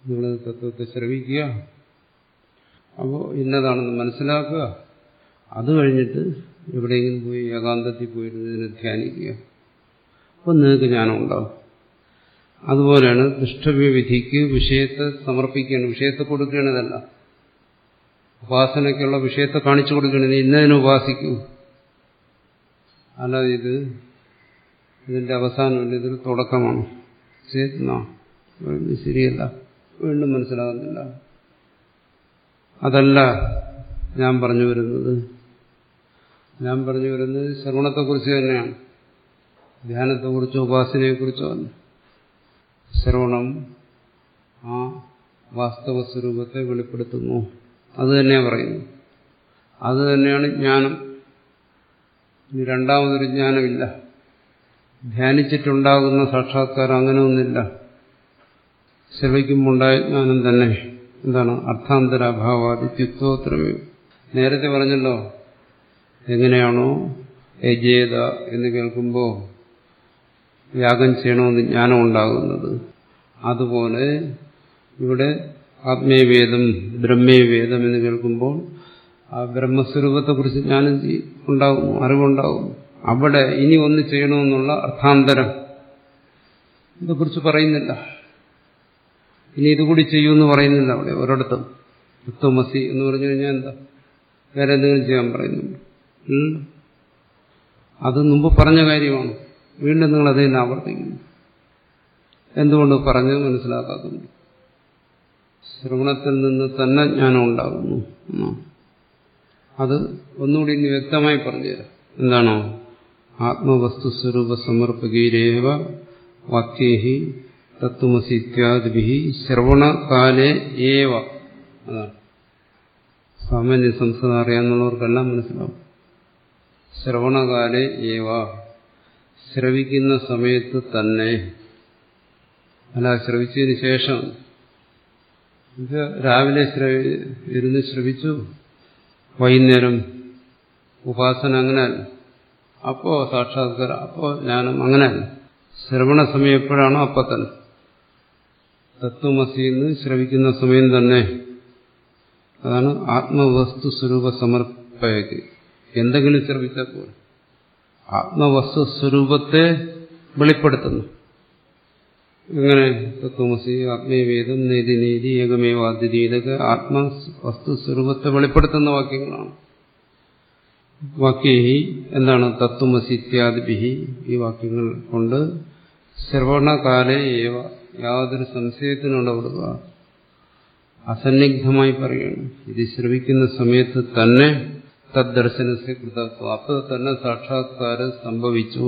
നിങ്ങൾ തത്വത്തെ ശ്രവിക്കുക അപ്പോൾ ഇന്നതാണെന്ന് മനസ്സിലാക്കുക അത് കഴിഞ്ഞിട്ട് എവിടെയെങ്കിലും പോയി ഏകാന്തത്തിൽ പോയിരുന്ന് ഇതിനെ ധ്യാനിക്കുക അപ്പം നിങ്ങൾക്ക് ജ്ഞാനം ഉണ്ടാവും അതുപോലെയാണ് ദുഷ്ടവ്യ വിധിക്ക് വിഷയത്തെ സമർപ്പിക്കുകയാണ് വിഷയത്തെ കൊടുക്കണതല്ല ഉപാസനയ്ക്കുള്ള വിഷയത്തെ കാണിച്ചു കൊടുക്കണത് ഇന്നതിനെ ഉപാസിക്കൂ അല്ലാതെ ഇത് ഇതിന്റെ അവസാനമല്ല ഇതൊരു തുടക്കമാണ് ചേतना ശരിയല്ല വീണ്ടും മനസ്സിലാകുന്നില്ല അതല്ല ഞാൻ പറഞ്ഞു വരുന്നത് ഞാൻ പറഞ്ഞു വരുന്നത് ശ്രവണത്തെക്കുറിച്ച് തന്നെയാണ് ധ്യാനത്തെക്കുറിച്ചോ ഉപാസനയെക്കുറിച്ചോ അല്ല ശ്രവണം ആ വാസ്തവ സ്വരൂപത്തെ വെളിപ്പെടുത്തുന്നു അത് തന്നെയാണ് പറയുന്നത് അത് തന്നെയാണ് ജ്ഞാനം ഇനി രണ്ടാമതൊരു ജ്ഞാനമില്ല ധ്യാനിച്ചിട്ടുണ്ടാകുന്ന സാക്ഷാത്കാരം അങ്ങനെ ഒന്നില്ല ശ്രവിക്കുമ്പോണ്ടായ ജ്ഞാനം തന്നെ എന്താണ് അർത്ഥാന്തരാഭാവാദി ത്യുക്തോത്രമേ നേരത്തെ പറഞ്ഞല്ലോ എങ്ങനെയാണോ യജേത എന്ന് കേൾക്കുമ്പോൾ യാഗം ചെയ്യണമെന്ന് ജ്ഞാനം ഉണ്ടാകുന്നത് അതുപോലെ ഇവിടെ ആത്മീയവേദം ബ്രഹ്മേവേദം എന്ന് കേൾക്കുമ്പോൾ ആ ബ്രഹ്മസ്വരൂപത്തെക്കുറിച്ച് ജ്ഞാനം ഉണ്ടാകും അറിവുണ്ടാകും അവിടെ ഇനി ഒന്ന് ചെയ്യണമെന്നുള്ള അർത്ഥാന്തരം ഇതേക്കുറിച്ച് പറയുന്നില്ല ഇനി ഇതുകൂടി ചെയ്യുമെന്ന് പറയുന്നില്ല അവിടെ ഒരിടത്തും യുക്തമസി എന്ന് പറഞ്ഞു കഴിഞ്ഞാൽ എന്താ വേറെ എന്തെങ്കിലും ചെയ്യാൻ പറയുന്നുണ്ട് അത് മുമ്പ് പറഞ്ഞ കാര്യമാണ് വീണ്ടും നിങ്ങൾ അതേ ആവർത്തിക്കുന്നു എന്തുകൊണ്ട് പറഞ്ഞത് മനസ്സിലാക്കാത്തുണ്ട് ശ്രവണത്തിൽ നിന്ന് തന്നെ ജ്ഞാനം ഉണ്ടാകുന്നു അത് ഒന്നുകൂടി ഇനി വ്യക്തമായി പറഞ്ഞുതരാം എന്താണോ ആത്മവസ്തു സ്വരൂപ സമർപ്പകീരേവ വാക്യേഹി തത്വമസി ഇത്യാദി ശ്രവണകാലേ ഏവ അതാണ് സാമാന്യ സംസ്കൃതം അറിയാവുന്നവർക്കെല്ലാം മനസ്സിലാവും ശ്രവണകാലേ ഏവ ശ്രവിക്കുന്ന സമയത്ത് തന്നെ അല്ല ശ്രവിച്ചതിന് ശേഷം രാവിലെ ഇരുന്ന് ശ്രവിച്ചു വൈകുന്നേരം ഉപാസന അങ്ങനെ അപ്പോ സാക്ഷാത്കാരം അപ്പോ ജ്ഞാനം അങ്ങനെ ശ്രവണ സമയം എപ്പോഴാണോ അപ്പൊ തന്നെ തത്വമസിന്ന് ശ്രവിക്കുന്ന സമയം തന്നെ അതാണ് ആത്മവസ്തു സ്വരൂപ സമർപ്പയക്ക് എന്തെങ്കിലും ശ്രവിച്ചപ്പോൾ ആത്മവസ്തു സ്വരൂപത്തെ വെളിപ്പെടുത്തുന്നു ഇങ്ങനെ തത്വമസി ആത്മീയവേദം നീതി നീതി ഏകമേവാദ്യതി ഇതൊക്കെ ആത്മവസ്തു സ്വരൂപത്തെ വെളിപ്പെടുത്തുന്ന വാക്യങ്ങളാണ് വാക്യേ എന്താണ് തത്വമസി ഇത്യാദിഭി ഈ വാക്യങ്ങൾ കൊണ്ട് ശ്രവണകാലേ ഏവ യാതൊരു സംശയത്തിനുണ്ടാവുക അസന്നിഗ്ധമായി പറയുകയാണ് ഇത് ശ്രവിക്കുന്ന സമയത്ത് തന്നെ തദ്ദർശനത്തെ കൃതത്വം അപ്പോൾ തന്നെ സാക്ഷാത്കാരം സംഭവിച്ചു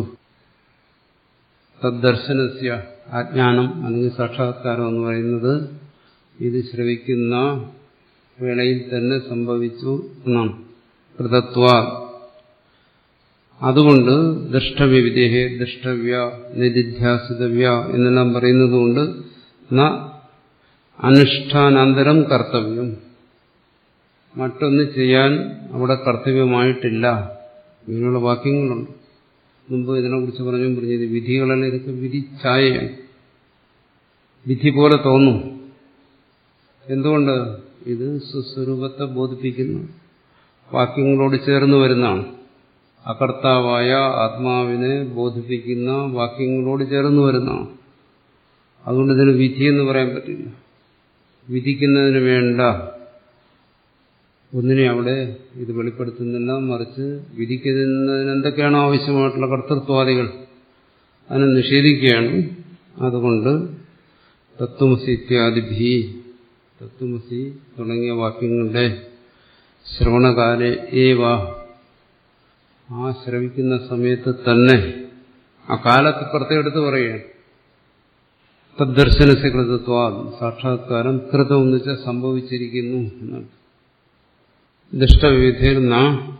തദ്ദർശനസ്യ അജ്ഞാനം അല്ലെങ്കിൽ സാക്ഷാത്കാരം എന്ന് പറയുന്നത് ഇത് ശ്രവിക്കുന്ന വേളയിൽ തന്നെ സംഭവിച്ചു എന്നാണ് കൃതത്വ അതുകൊണ്ട് ദൃഷ്ടവ്യവിദേഹേ ദൃഷ്ടവ്യ നിധിധ്യാസിതവ്യ എന്നെല്ലാം പറയുന്നതുകൊണ്ട് ന അനുഷ്ഠാനാന്തരം കർത്തവ്യം മറ്റൊന്ന് ചെയ്യാൻ അവിടെ കർത്തവ്യമായിട്ടില്ല ഇങ്ങനെയുള്ള വാക്യങ്ങളുണ്ട് മുമ്പ് ഇതിനെക്കുറിച്ച് പറഞ്ഞു പറഞ്ഞത് വിധികളെല്ലാം ഇതൊക്കെ വിധി ഛായയാണ് വിധി പോലെ തോന്നും എന്തുകൊണ്ട് ഇത് സ്വസ്വരൂപത്തെ ബോധിപ്പിക്കുന്നു വാക്യങ്ങളോട് ചേർന്ന് വരുന്നതാണ് അകർത്താവായ ആത്മാവിനെ ബോധിപ്പിക്കുന്ന വാക്യങ്ങളോട് ചേർന്ന് വരുന്നതാണ് അതുകൊണ്ട് ഇതിന് വിധി എന്ന് പറയാൻ പറ്റില്ല വിധിക്കുന്നതിന് വേണ്ട ഒന്നിനെ അവിടെ ഇത് വെളിപ്പെടുത്തുന്നില്ല മറിച്ച് വിധിക്കുന്നതിന് എന്തൊക്കെയാണോ ആവശ്യമായിട്ടുള്ള കർത്തൃത്വാദികൾ അതിനെ നിഷേധിക്കുകയാണ് അതുകൊണ്ട് തത്വമസി ഇത്യാദിഭി തത്വമസി തുടങ്ങിയ വാക്യങ്ങളുടെ ശ്രവണകാലെ ഏവ ആ ശ്രവിക്കുന്ന സമയത്ത് തന്നെ ആ കാലത്ത് പ്രത്യേകെടുത്ത് പറയുകയാണ് തദ്ദർശനസി കൃതത്വ സാക്ഷാത്കാരം കൃതം എന്ന് വെച്ചാൽ സംഭവിച്ചിരിക്കുന്നു എന്നാണ് ദുഷ്ടവിധിയിൽ ന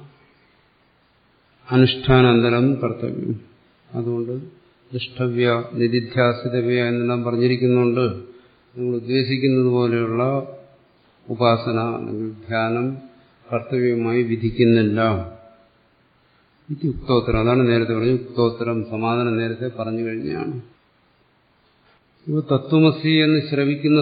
അനുഷ്ഠാനാന്തരം കർത്തവ്യം അതുകൊണ്ട് ദുഷ്ടവ്യ നിധിധ്യാസിതവ്യ എന്നെല്ലാം പറഞ്ഞിരിക്കുന്നുണ്ട് നിങ്ങൾ ഉദ്ദേശിക്കുന്നത് പോലെയുള്ള ഉപാസന അല്ലെങ്കിൽ ധ്യാനം കർത്തവ്യമായി വിധിക്കുന്നില്ല ഇത് യുക്തോത്തരം അതാണ് നേരത്തെ പറഞ്ഞത് യുക്തോത്തരം സമാധാനം നേരത്തെ പറഞ്ഞു കഴിഞ്ഞാണ് തത്വമസി എന്ന് ശ്രവിക്കുന്ന